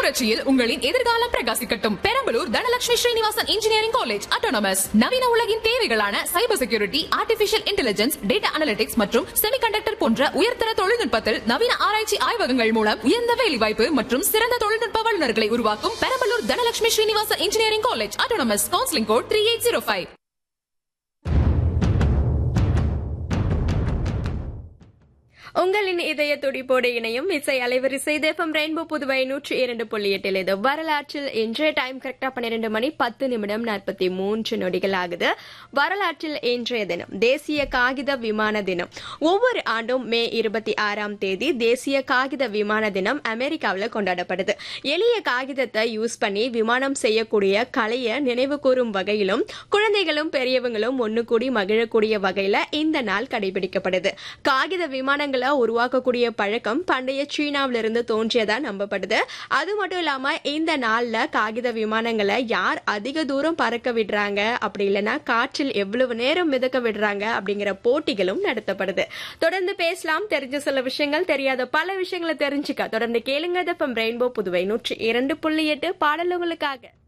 புரட்சியில் உங்களின் எதிர்காலம் பிரகாசிக்கட்டும் Perambalur Dhanalakshmi Srinivasan engineering college autonomous நவீன உலகின் தேவைகளான cyber security artificial intelligence data analytics மற்றும் செமிகண்டக்டர் போன்ற உயர்தர தொழில்நுட்பத்தில் நவீன ஆராய்ச்சி ஆய்வகங்கள் மூலம் உயர்ந்த வேலைவாய்ப்பு மற்றும் சிறந்த தொழில்நுட்ப வல்லுநர்களை உருவாக்கும் Perambalur Dhanalakshmi Srinivasan engineering college autonomous counselling code three eight zero five உங்களின் இதய துடிப்போடு இணையும் இசை அலைவரிசை தேஃபம் ரெயின்போ புதுவை நூற்றி இரண்டு புள்ளி எட்டில் இது வரலாற்றில் இன்றைய டைம் கரெக்டா பன்னிரண்டு மணி பத்து நிமிடம் நாற்பத்தி மூன்று நொடிகள் ஆகுது வரலாற்றில் இன்றைய தினம் தேசிய காகித விமான தினம் ஒவ்வொரு ஆண்டும் மே இருபத்தி ஆறாம் தேதி தேசிய காகித விமான தினம் அமெரிக்காவில் கொண்டாடப்படுது எளிய காகிதத்தை யூஸ் பண்ணி விமானம் செய்யக்கூடிய கலையை நினைவு கூறும் வகையிலும் குழந்தைகளும் பெரியவங்களும் ஒன்னு கூடி மகிழக்கூடிய வகையில இந்த நாள் கடைபிடிக்கப்படுது காகித விமானங்களை உருவாக்கக்கூடிய பழக்கம் பண்டைய சீனாவிலிருந்து தோன்றியதா நம்பப்படுது அது மட்டும் இல்லாம இந்த நாள்ல காகித விமானங்களை யார் அதிக தூரம் பறக்க விடுறாங்க அப்படி இல்லைன்னா காற்றில் எவ்வளவு நேரம் மிதக்க விடுறாங்க அப்படிங்கிற போட்டிகளும் நடத்தப்படுது தொடர்ந்து பேசலாம் தெரிஞ்ச சில விஷயங்கள் தெரியாத பல விஷயங்களை தெரிஞ்சுக்க தொடர்ந்து கேளுங்க ரெயின்போ புதுவை நூற்றி இரண்டு புள்ளி எட்டு பாடல்களுக்காக